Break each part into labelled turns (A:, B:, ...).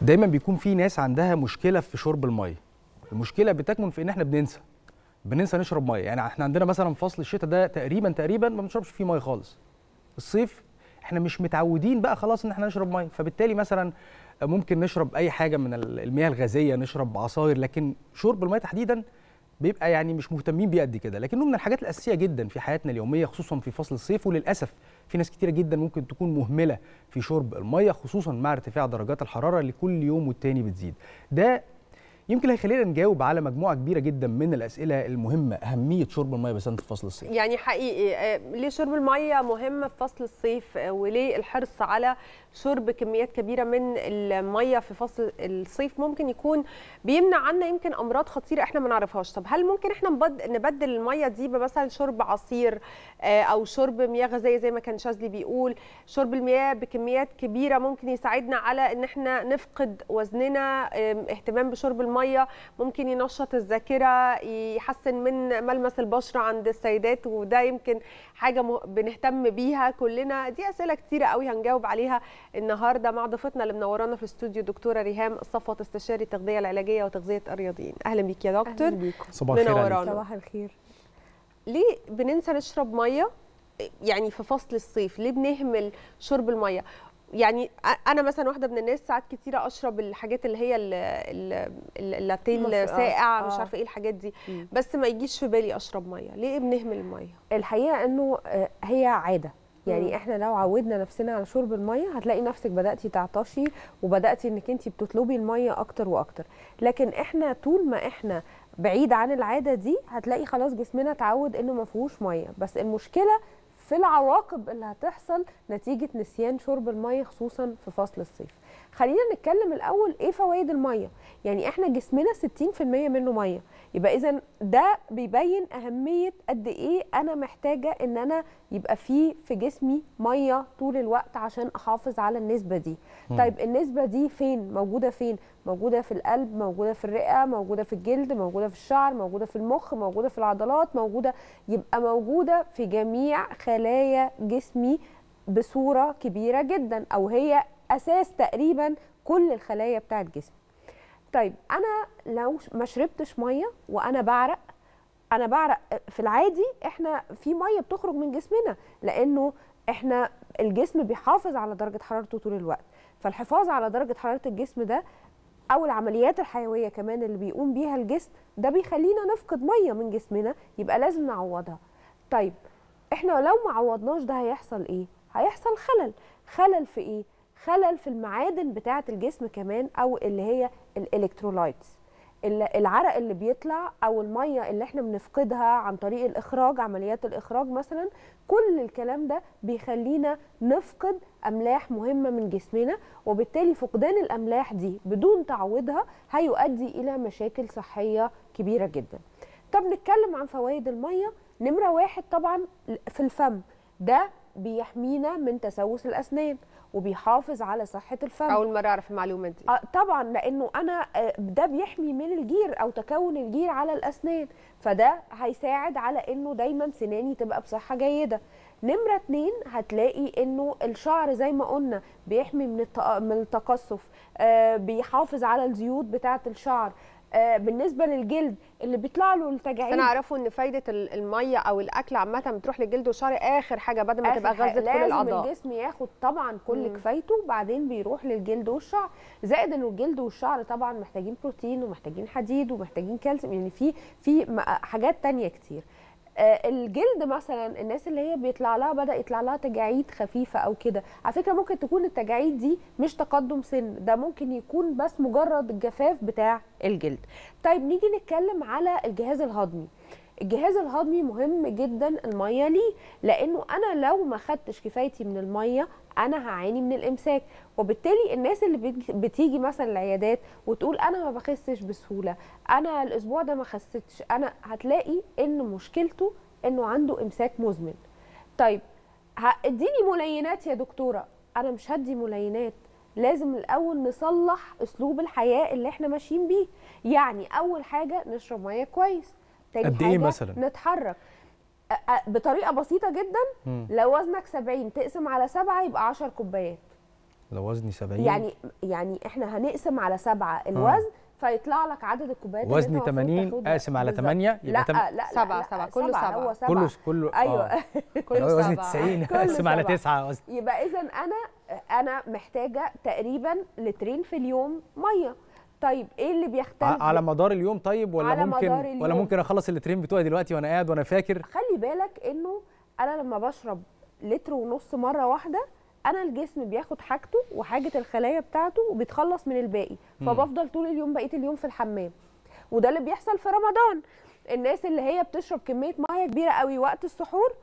A: دايما بيكون في ناس عندها مشكله في شرب الميه المشكله بتكمن في ان احنا بننسى بننسى نشرب ميه يعني احنا عندنا مثلا فصل الشتاء ده تقريبا تقريبا ما بنشربش فيه ميه خالص الصيف احنا مش متعودين بقى خلاص ان احنا نشرب ميه فبالتالي مثلا ممكن نشرب اي حاجه من المياه الغازيه نشرب عصاير لكن شرب الميه تحديدا بيبقى يعني مش مهتمين بيه قد كده لكنه من الحاجات الاساسيه جدا في حياتنا اليوميه خصوصا في فصل الصيف وللاسف في ناس كتيره جدا ممكن تكون مهمله في شرب الميه خصوصا مع ارتفاع درجات الحراره اللي كل يوم والتاني بتزيد ده يمكن هيخلينا نجاوب على مجموعه كبيره جدا من الاسئله المهمه اهميه شرب الميه بس في فصل الصيف
B: يعني حقيقي ليه شرب الميه مهم في فصل الصيف وليه الحرص على شرب كميات كبيره من الميه في فصل الصيف ممكن يكون بيمنع عنا يمكن امراض خطيره احنا ما نعرفهاش طب هل ممكن احنا نبدل الميه دي بمثلا شرب عصير او شرب مياه غازيه زي ما كان شاذلي بيقول شرب المياه بكميات كبيره ممكن يساعدنا على ان احنا نفقد وزننا اهتمام بشرب الميه ممكن ينشط الذاكره يحسن من ملمس البشره عند السيدات وده يمكن حاجه بنهتم بيها كلنا دي اسئله كتيره قوي هنجاوب عليها النهارده مع ضيفتنا اللي منورانا في الاستوديو دكتوره ريهام صفوت استشاري التغذيه العلاجيه وتغذيه الرياضيين اهلا بيك يا دكتور
C: اهلا بيكم
A: صباح الخير
C: صباح الخير
B: ليه بننسى نشرب ميه يعني في فصل الصيف ليه بنهمل شرب الميه يعني انا مثلا واحده من الناس ساعات كتيره اشرب الحاجات اللي هي اللاتيه الساقع مش عارفه ايه الحاجات دي م. بس ما يجيش في بالي اشرب ميه ليه بنهمل الميه
C: الحقيقه انه هي عاده يعني م. احنا لو عودنا نفسنا على شرب الميه هتلاقي نفسك بداتي تعطشي وبداتي انك انت بتطلبي الميه اكتر واكتر لكن احنا طول ما احنا بعيد عن العاده دي هتلاقي خلاص جسمنا اتعود انه ما فيهوش ميه بس المشكله في العواقب اللي هتحصل نتيجه نسيان شرب الميه خصوصا في فصل الصيف خلينا نتكلم الاول ايه فوائد الميه يعني احنا جسمنا 60% منه ميه يبقى اذا ده بيبين اهميه قد ايه انا محتاجه ان انا يبقى فيه في جسمي ميه طول الوقت عشان احافظ على النسبه دي م. طيب النسبه دي فين موجوده فين موجوده في القلب موجوده في الرئه موجوده في الجلد موجوده في الشعر موجوده في المخ موجوده في العضلات موجوده يبقى موجوده في جميع خلايا جسمي بصوره كبيره جدا او هي اساس تقريبا كل الخلايا بتاعت جسمي طيب انا لو ما شربتش ميه وانا بعرق انا بعرق في العادي احنا في ميه بتخرج من جسمنا لانه احنا الجسم بيحافظ على درجه حرارته طول الوقت فالحفاظ على درجه حراره الجسم ده او العمليات الحيويه كمان اللي بيقوم بيها الجسم ده بيخلينا نفقد ميه من جسمنا يبقى لازم نعوضها طيب احنا لو ما عوضناش ده هيحصل ايه هيحصل خلل خلل في ايه خلل في المعادن بتاعه الجسم كمان او اللي هي الالكترولايتس العرق اللي بيطلع او الميه اللي احنا بنفقدها عن طريق الاخراج عمليات الاخراج مثلا كل الكلام ده بيخلينا نفقد املاح مهمه من جسمنا وبالتالي فقدان الاملاح دي بدون تعويضها هيؤدي الى مشاكل صحيه كبيره جدا طب نتكلم عن فوائد الميه نمره واحد طبعا في الفم ده بيحمينا من تسوس الاسنان وبيحافظ على صحه الفم
B: اول مره اعرف المعلومه دي
C: آه طبعا لانه انا آه ده بيحمي من الجير او تكون الجير على الاسنان فده هيساعد على انه دايما سناني تبقى بصحه جيده نمره اتنين هتلاقي انه الشعر زي ما قلنا بيحمي من من التقصف آه بيحافظ على الزيوت بتاعه الشعر آه بالنسبه للجلد اللي بيطلع له التجاعيد
B: انا اعرفه ان فايده الميه او الاكل عامه بتروح للجلد والشعر اخر حاجه بعد ما تبقى غذت كل الاعضاء
C: لازم الجسم ياخد طبعا كل مم. كفايته بعدين بيروح للجلد والشعر زائد انه الجلد والشعر طبعا محتاجين بروتين ومحتاجين حديد ومحتاجين كالسيوم يعني في في حاجات تانية كتير آه الجلد مثلا الناس اللي هي بيطلع لها بدا يطلع لها تجاعيد خفيفه او كده على فكره ممكن تكون التجاعيد دي مش تقدم سن ده ممكن يكون بس مجرد الجفاف بتاع الجلد طيب نيجي نتكلم على الجهاز الهضمي الجهاز الهضمي مهم جدا الميه ليه لانه انا لو ما خدتش كفايتي من الميه انا هعاني من الامساك وبالتالي الناس اللي بتيجي مثلا العيادات وتقول انا ما بخسش بسهوله انا الاسبوع ده ما خسيتش انا هتلاقي ان مشكلته انه عنده امساك مزمن طيب اديني ملينات يا دكتوره انا مش هدي ملينات لازم الاول نصلح اسلوب الحياه اللي احنا ماشيين بيه يعني اول حاجه نشرب ميه كويس تاني
A: قد ايه مثلا
C: نتحرك بطريقه بسيطه جدا مم. لو وزنك 70 تقسم على 7 يبقى 10 كوبايات
A: لو وزني 70
C: يعني يعني احنا هنقسم على سبعة الوزن فيطلع لك عدد الكوبايات اللي
A: وزني
C: أنت المفروض
A: 80
C: تاخدها.
A: اقسم على
C: بالظبط.
A: 8
C: لا
A: تم-
C: لا لا
B: سبعة،
C: لا،
B: سبعة، كله سبعة.
C: هو سبعة
A: كله كله
C: ايوه
A: آه.
B: كله
A: لو وزني
B: سبعة.
A: 90
C: كله
A: اقسم على
C: سبعة.
A: 9 وزن
C: يبقى اذا انا انا محتاجه تقريبا لترين في اليوم ميه طيب ايه اللي بيختلف
A: ع- على مدار اليوم طيب ولا
C: على
A: ممكن
C: مدار اليوم.
A: ولا ممكن اخلص اللترين بتوعي دلوقتي وانا قاعد وانا فاكر
C: خلي بالك انه انا لما بشرب لتر ونص مره واحده انا الجسم بياخد حاجته وحاجه الخلايا بتاعته وبيتخلص من الباقي فبفضل طول اليوم بقيه اليوم في الحمام وده اللي بيحصل في رمضان الناس اللي هي بتشرب كميه ميه كبيره قوي وقت السحور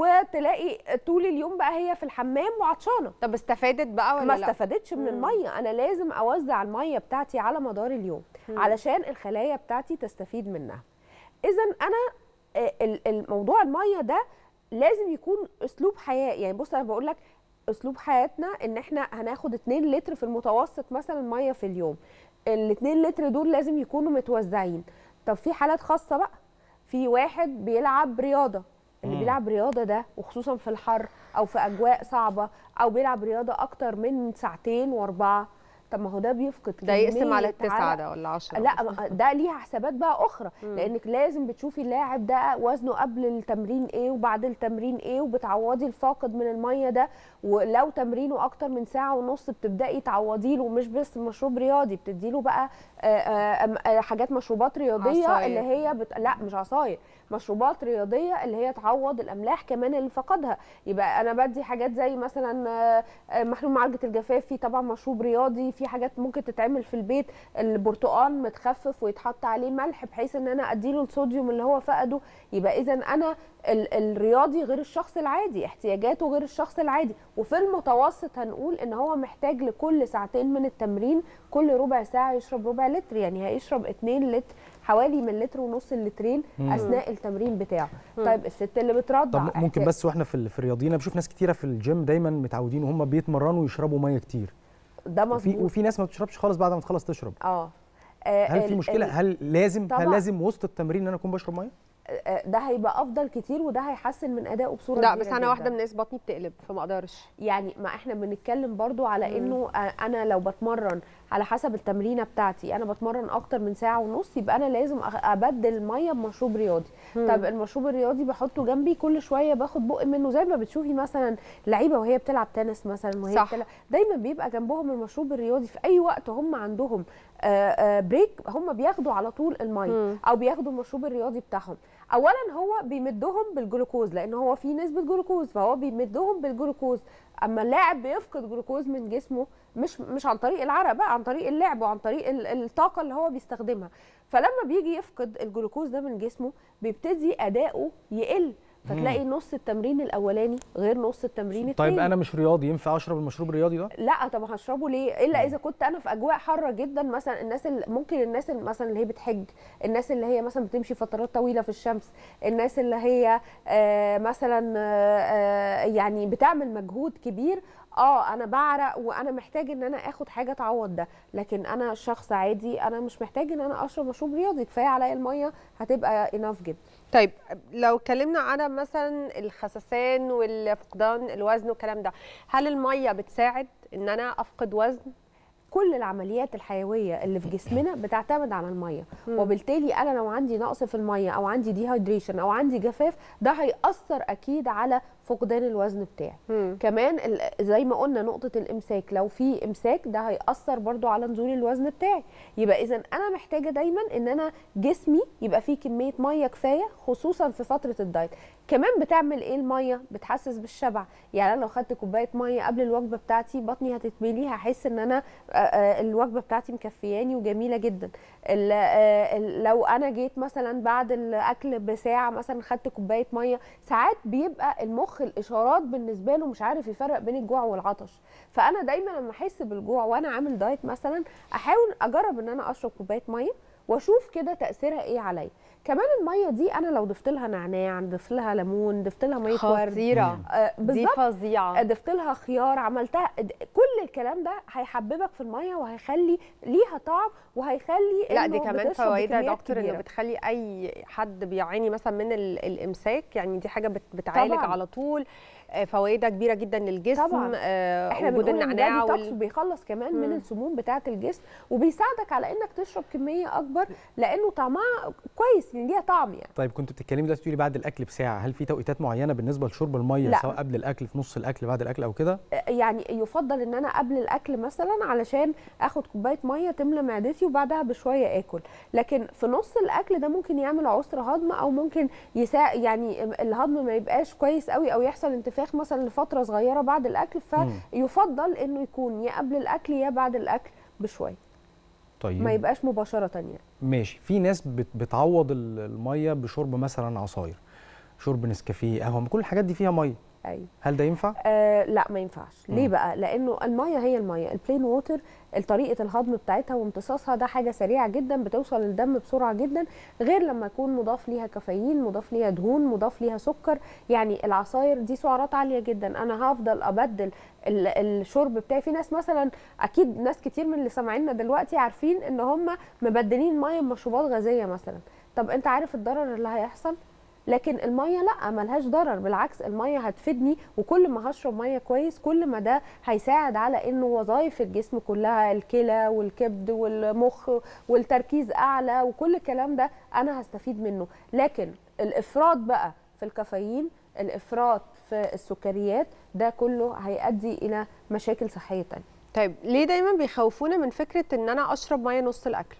C: وتلاقي طول اليوم بقى هي في الحمام وعطشانه
B: طب استفادت بقى ولا
C: ما
B: لا
C: استفادتش من الميه انا لازم اوزع الميه بتاعتي على مدار اليوم علشان الخلايا بتاعتي تستفيد منها اذا انا آه، ال- الموضوع الميه ده لازم يكون اسلوب حياه يعني بص انا بقول لك اسلوب حياتنا ان احنا هناخد 2 لتر في المتوسط مثلا ميه في اليوم ال 2 لتر دول لازم يكونوا متوزعين طب في حالات خاصه بقى في واحد بيلعب رياضه اللي
A: مم.
C: بيلعب رياضه ده وخصوصا في الحر او في اجواء صعبه او بيلعب رياضه اكتر من ساعتين واربعه طب ما هو ده بيفقد
B: ده يقسم على
C: كمية
B: التسعة
C: عرق.
B: ده ولا 10
C: لا ما- ده ليها حسابات بقى اخرى لانك لازم بتشوفي اللاعب ده وزنه قبل التمرين ايه وبعد التمرين ايه وبتعوضي الفاقد من الميه ده ولو تمرينه اكتر من ساعه ونص بتبداي تعوضي له مش بس مشروب رياضي بتدي له بقى آه، آه، آم- آه، حاجات مشروبات رياضيه
B: عصاير.
C: اللي هي بت... لا مش عصاير مشروبات رياضيه اللي هي تعوض الاملاح كمان اللي فقدها يبقى انا بدي حاجات زي مثلا آه، آه، محلول معالجه الجفاف في طبعا مشروب رياضي في حاجات ممكن تتعمل في البيت البرتقال متخفف ويتحط عليه ملح بحيث ان انا اديله الصوديوم اللي هو فقده يبقى اذا انا ال- الرياضي غير الشخص العادي احتياجاته غير الشخص العادي وفي المتوسط هنقول ان هو محتاج لكل ساعتين من التمرين كل ربع ساعه يشرب ربع لتر يعني هيشرب 2 لتر حوالي من لتر ونص لترين
A: مم.
C: اثناء التمرين بتاعه طيب الست اللي بترضع
A: طب ممكن
C: احتياج-
A: بس واحنا في ال- في الرياضيين أنا بشوف ناس كتيره في الجيم دايما متعودين وهم بيتمرنوا يشربوا ميه كتير
C: ده
A: وفي
C: مظبوط
A: وفي ناس ما بتشربش خالص بعد ما تخلص تشرب
C: اه آه،
A: هل في
C: ال-
A: مشكله
C: ال-
A: هل لازم هل
C: طبعاً.
A: لازم وسط التمرين ان انا اكون بشرب ميه
C: آه، ده هيبقى افضل كتير وده هيحسن من ادائه بصوره
B: لا
C: كبيرة
B: بس انا
C: جداً.
B: واحده من الناس بطني بتقلب فما اقدرش
C: يعني ما احنا بنتكلم برضو على انه آه، انا لو بتمرن على حسب التمرينه بتاعتي انا بتمرن اكتر من ساعه ونص يبقى انا لازم أخ- ابدل الميه بمشروب رياضي طب المشروب الرياضي بحطه جنبي كل شويه باخد بق منه زي ما بتشوفي مثلا لعيبه وهي بتلعب تنس مثلا وهي
B: صح.
C: بتلعب دايما بيبقى جنبهم المشروب الرياضي في اي وقت هم عندهم آه، آه، بريك هم بياخدوا على طول الميه
B: مم.
C: او بياخدوا المشروب الرياضي بتاعهم اولا هو بيمدهم بالجلوكوز لان هو في نسبه جلوكوز فهو بيمدهم بالجلوكوز اما اللاعب بيفقد جلوكوز من جسمه مش مش عن طريق العرق بقى عن طريق اللعب وعن طريق ال- الطاقه اللي هو بيستخدمها فلما بيجي يفقد الجلوكوز ده من جسمه بيبتدي اداؤه يقل فتلاقي نص التمرين الاولاني غير نص التمرين التاني
A: طيب انا مش رياضي ينفع اشرب المشروب الرياضي ده
C: لا طب هشربه ليه الا اذا كنت انا في اجواء حاره جدا مثلا الناس اللي ممكن الناس اللي مثلا اللي هي بتحج الناس اللي هي مثلا بتمشي فترات طويله في الشمس الناس اللي هي آه مثلا آه آه يعني بتعمل مجهود كبير اه انا بعرق وانا محتاج ان انا اخد حاجه تعوض ده لكن انا شخص عادي انا مش محتاج ان انا اشرب مشروب رياضي كفايه عليا الميه هتبقى اناف جدا
B: طيب لو اتكلمنا على مثلا الخسسان والفقدان الوزن والكلام ده هل الميه بتساعد ان انا افقد وزن
C: كل العمليات الحيويه اللي في جسمنا بتعتمد على الميه
B: مم.
C: وبالتالي انا لو عندي نقص في الميه او عندي ديهايدريشن او عندي جفاف ده هيأثر اكيد على فقدان الوزن بتاعي
B: مم.
C: كمان ال- زي ما قلنا نقطه الامساك لو في امساك ده هيأثر برضو على نزول الوزن بتاعي يبقى اذا انا محتاجه دايما ان انا جسمي يبقى فيه كميه ميه كفايه خصوصا في فتره الدايت كمان بتعمل ايه الميه بتحسس بالشبع يعني انا لو خدت كوبايه ميه قبل الوجبه بتاعتي بطني هتتملي هحس ان انا آه، آه، الوجبه بتاعتي مكفياني وجميله جدا ال- آه، ال- لو انا جيت مثلا بعد الاكل بساعه مثلا خدت كوبايه ميه ساعات بيبقى المخ الاشارات بالنسبه له مش عارف يفرق بين الجوع والعطش فانا دايما لما احس بالجوع وانا عامل دايت مثلا احاول اجرب ان انا اشرب كوبايه ميه واشوف كده تاثيرها ايه عليا كمان الميه دي انا لو ضفت لها نعناع ضفت لها ليمون ضفت لها ميه ورد
B: خطيره
C: آه،
B: دي
C: بالظبط
B: فظيعه
C: ضفت لها خيار عملتها د- كل الكلام ده هيحببك في الميه وهيخلي ليها طعم وهيخلي
B: لا
C: إنه
B: دي كمان
C: بتشرب
B: فوائد يا
C: بكميات
B: دكتور انه
C: كبيرة.
B: بتخلي اي حد بيعاني مثلا من ال- الامساك يعني دي حاجه بت- بتعالج
C: طبعاً.
B: على طول آه، فوائدها كبيره جدا للجسم
C: طبعاً.
B: آه،
C: احنا
B: وجود
C: بنقول ان ده
B: النعناع
C: ديتوكس
B: وال...
C: وبيخلص كمان من
B: مم.
C: السموم بتاعه الجسم وبيساعدك على انك تشرب كميه اكبر لانه طعمها كويس يعني ليها طعم يعني
A: طيب كنت بتتكلمي دلوقتي تقولي بعد الاكل بساعه هل في توقيتات معينه بالنسبه لشرب الميه
C: لا.
A: سواء قبل الاكل في نص الاكل بعد الاكل او كده
C: يعني يفضل ان انا قبل الاكل مثلا علشان اخد كوبايه ميه تملى معدتي وبعدها بشويه اكل لكن في نص الاكل ده ممكن يعمل عسر هضم او ممكن يسا يعني الهضم ما يبقاش كويس قوي او يحصل انتفاخ مثلا لفتره صغيره بعد الاكل فيفضل انه يكون يا قبل الاكل يا بعد الاكل بشويه
A: طيب
C: ما يبقاش مباشره يعني
A: ماشي في ناس بت بتعوض ال- الميه بشرب مثلا عصاير شرب نسكافيه قهوه ما كل الحاجات دي فيها ميه
C: ايوه
A: هل ده ينفع
C: آه لا ما ينفعش ليه
A: مم.
C: بقى لانه الميه هي الميه البلين ووتر طريقه الهضم بتاعتها وامتصاصها ده حاجه سريعه جدا بتوصل للدم بسرعه جدا غير لما يكون مضاف ليها كافيين مضاف ليها دهون مضاف ليها سكر يعني العصاير دي سعرات عاليه جدا انا هفضل ابدل ال- الشرب بتاعي في ناس مثلا اكيد ناس كتير من اللي سامعيننا دلوقتي عارفين ان هم مبدلين ميه بمشروبات غازيه مثلا طب انت عارف الضرر اللي هيحصل لكن الميه لا ملهاش ضرر بالعكس الميه هتفيدني وكل ما هشرب ميه كويس كل ما ده هيساعد على انه وظائف الجسم كلها الكلى والكبد والمخ والتركيز اعلى وكل الكلام ده انا هستفيد منه لكن الافراط بقى في الكافيين الافراط في السكريات ده كله هيؤدي الى مشاكل صحيه تانية
B: طيب ليه دايما بيخوفونا من فكره ان انا اشرب ميه نص الاكل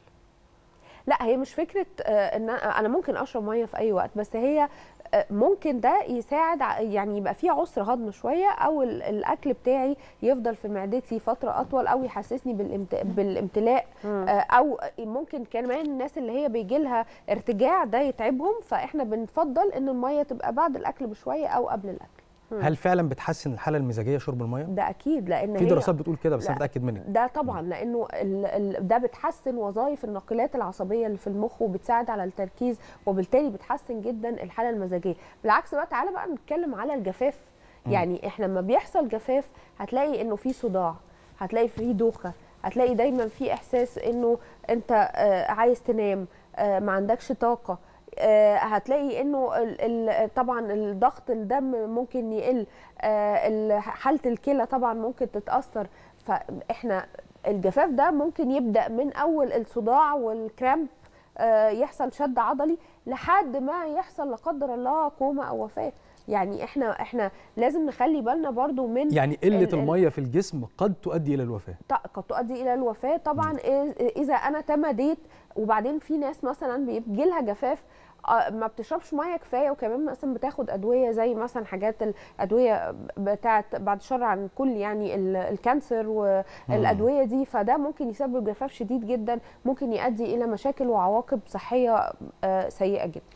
C: لا هي مش فكره آه، ان انا ممكن اشرب ميه في اي وقت بس هي آه، ممكن ده يساعد ع- يعني يبقى فيه عسر هضم شويه او ال- الاكل بتاعي يفضل في معدتي فتره اطول او يحسسني بالامت... بالامتلاء آه، او ممكن كمان الناس اللي هي بيجي لها ارتجاع ده يتعبهم فاحنا بنفضل ان الميه تبقى بعد الاكل بشويه او قبل الاكل
A: هل فعلا بتحسن الحاله المزاجيه شرب الميه
C: ده اكيد لان
A: في
C: هي
A: دراسات بتقول كده بس انا
C: لا.
A: متاكد منك
C: ده طبعا لانه ال ال ده بتحسن وظائف الناقلات العصبيه اللي في المخ وبتساعد على التركيز وبالتالي بتحسن جدا الحاله المزاجيه بالعكس بقى تعالى بقى نتكلم على الجفاف يعني احنا لما بيحصل جفاف هتلاقي انه في صداع هتلاقي في دوخه هتلاقي دايما في احساس انه انت آه، عايز تنام آه، ما عندكش طاقه آه، هتلاقي انه ال- ال- طبعا الضغط الدم ممكن يقل آه، ال- حاله الكلى طبعا ممكن تتاثر فاحنا الجفاف ده ممكن يبدا من اول الصداع والكرامب آه، يحصل شد عضلي لحد ما يحصل لا قدر الله كوما او وفاه يعني احنا احنا لازم نخلي بالنا برضو من
A: يعني قله
C: ال- ال-
A: الميه في الجسم قد تؤدي الى الوفاه
C: ط- قد تؤدي الى الوفاه طبعا إذ- اذا انا تمديت وبعدين في ناس مثلا بيجي لها جفاف آه، ما بتشربش ميه كفايه وكمان مثلا بتاخد ادويه زي مثلا حاجات الادويه بتاعت بعد الشر عن الكل يعني ال- الكانسر والادويه دي فده ممكن يسبب جفاف شديد جدا ممكن يؤدي الى مشاكل وعواقب صحيه آه، سيئه جدا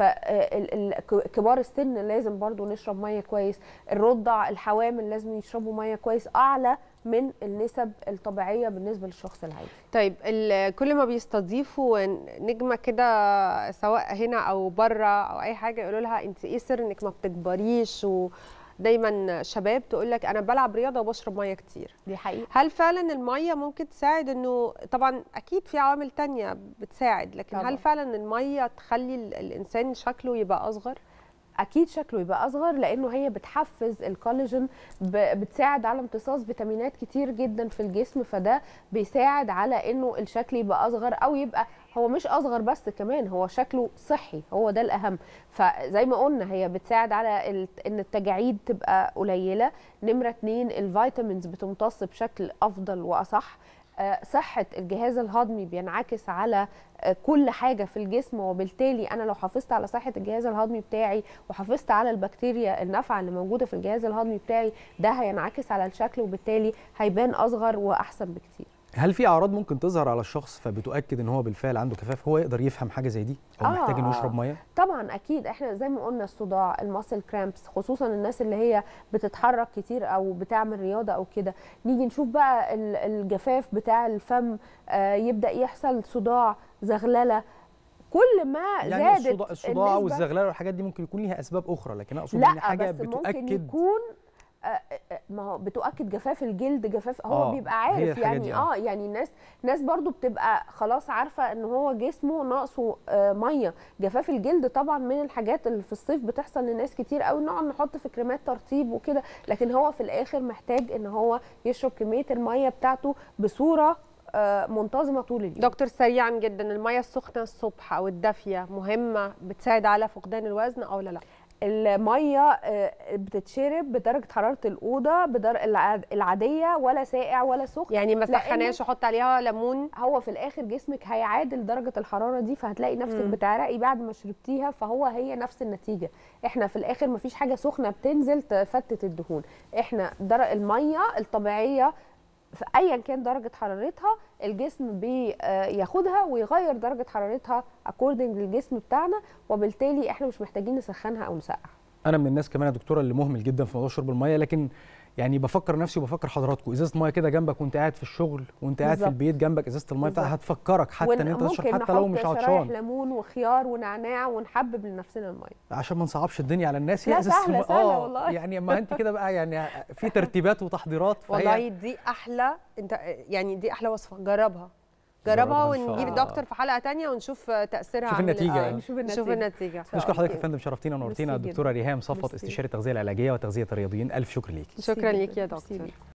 C: فكبار السن لازم برضو نشرب ميه كويس الرضع الحوامل لازم يشربوا ميه كويس اعلى من النسب الطبيعيه بالنسبه للشخص العادي
B: طيب ال- كل ما بيستضيفوا نجمه كده سواء هنا او بره او اي حاجه يقولوا لها انت ايه سر انك ما بتكبريش ودايما شباب تقول لك انا بلعب رياضه وبشرب ميه كتير
C: دي حقيقه
B: هل فعلا الميه ممكن تساعد انه طبعا اكيد في عوامل تانية بتساعد لكن
C: طبعاً.
B: هل فعلا الميه تخلي ال- الانسان شكله يبقى اصغر
C: اكيد شكله يبقى اصغر لانه هي بتحفز الكولاجين ب- بتساعد على امتصاص فيتامينات كتير جدا في الجسم فده بيساعد على انه الشكل يبقى اصغر او يبقى هو مش اصغر بس كمان هو شكله صحي هو ده الاهم فزي ما قلنا هي بتساعد على ال- ان التجاعيد تبقى قليله نمره اتنين الفيتامينز بتمتص بشكل افضل واصح آه، صحة الجهاز الهضمي بينعكس على آه، كل حاجة في الجسم وبالتالي أنا لو حافظت على صحة الجهاز الهضمي بتاعي وحافظت على البكتيريا النافعة اللي موجودة في الجهاز الهضمي بتاعي ده هينعكس على الشكل وبالتالي هيبان أصغر وأحسن بكتير
A: هل في اعراض ممكن تظهر على الشخص فبتؤكد ان هو بالفعل عنده كفاف هو يقدر يفهم حاجه زي دي او
C: آه،
A: محتاج انه
C: آه.
A: يشرب ميه
C: طبعا اكيد احنا زي ما قلنا الصداع الماسل كرامبس خصوصا الناس اللي هي بتتحرك كتير او بتعمل رياضه او كده نيجي نشوف بقى ال- الجفاف بتاع الفم آه، يبدا يحصل صداع زغلله كل ما
A: يعني
C: زادت
A: الصداع, الصداع
C: النسبة-
A: والزغلله والحاجات دي ممكن يكون ليها اسباب اخرى لكن اقصد ان
C: لا
A: حاجه
C: بس ممكن
A: بتؤكد
C: يكون آه، آه، ما هو بتؤكد جفاف الجلد جفاف هو
A: آه،
C: بيبقى
A: هي
C: عارف
A: الحاجات
C: يعني
A: دي، آه.
C: اه يعني ناس ناس برضو بتبقى خلاص عارفه ان هو جسمه ناقصه آه ميه جفاف الجلد طبعا من الحاجات اللي في الصيف بتحصل لناس كتير قوي نقعد نحط في كريمات ترطيب وكده لكن هو في الاخر محتاج ان هو يشرب كميه الميه بتاعته بصوره آه منتظمه طول اليوم
B: دكتور سريعا جدا الميه السخنه الصبح او الدافيه مهمه بتساعد على فقدان الوزن او لا لا
C: الميه آه، بتتشرب بدرجه حراره الاوضه بدر... الع- العاديه ولا ساقع ولا سخن
B: يعني ما
C: لأنه-
B: سخناش احط عليها ليمون
C: هو في الاخر جسمك هيعادل درجه الحراره دي فهتلاقي نفسك
B: مم.
C: بتعرقي بعد ما شربتيها فهو هي نفس النتيجه احنا في الاخر مفيش حاجه سخنه بتنزل تفتت الدهون احنا در... الميه الطبيعيه في ايا كان درجه حرارتها الجسم بياخدها ويغير درجه حرارتها اكوردنج للجسم بتاعنا وبالتالي احنا مش محتاجين نسخنها او نسقعها
A: انا من الناس كمان يا دكتوره اللي مهمل جدا في موضوع شرب الميه لكن يعني بفكر نفسي وبفكر حضراتكم ازازه ميه كده جنبك وانت قاعد في الشغل وانت قاعد في
C: بالظبط.
A: البيت جنبك ازازه الميه بتاعتك
C: بالظبط.
A: هتفكرك حتى ان انت تشرب
C: ممكن
A: حتى لو
C: نحط
A: مش
C: شرايح
A: عطشان
C: ليمون وخيار ونعناع ونحبب لنفسنا الميه
A: عشان ما نصعبش الدنيا على الناس
C: لا،
A: ازازة
C: سهلة،
A: المية-
C: سهلة
A: آه،
C: والله.
A: يعني اما انت كده بقى يعني في ترتيبات وتحضيرات فهي
B: والله دي احلى انت يعني دي احلى وصفه جربها جربها
A: جربها إن شاء
B: ونجيب
A: الله.
B: دكتور في حلقه تانية ونشوف تاثيرها
A: شوف
B: عامل
A: النتيجة.
B: إيه.
A: آه.
C: نشوف
B: نشوف النتيجه
A: نشكر حضرتك يا
C: أكيد.
A: فندم شرفتينا ونورتينا
C: ميرسي
A: الدكتوره ريهام صفوت
C: ميرسي.
A: استشاري التغذيه العلاجيه وتغذيه الرياضيين الف شكر ليكي
B: شكرا
C: ميرسي
B: ليك يا
C: جداً. ميرسي
B: دكتور
C: ليك.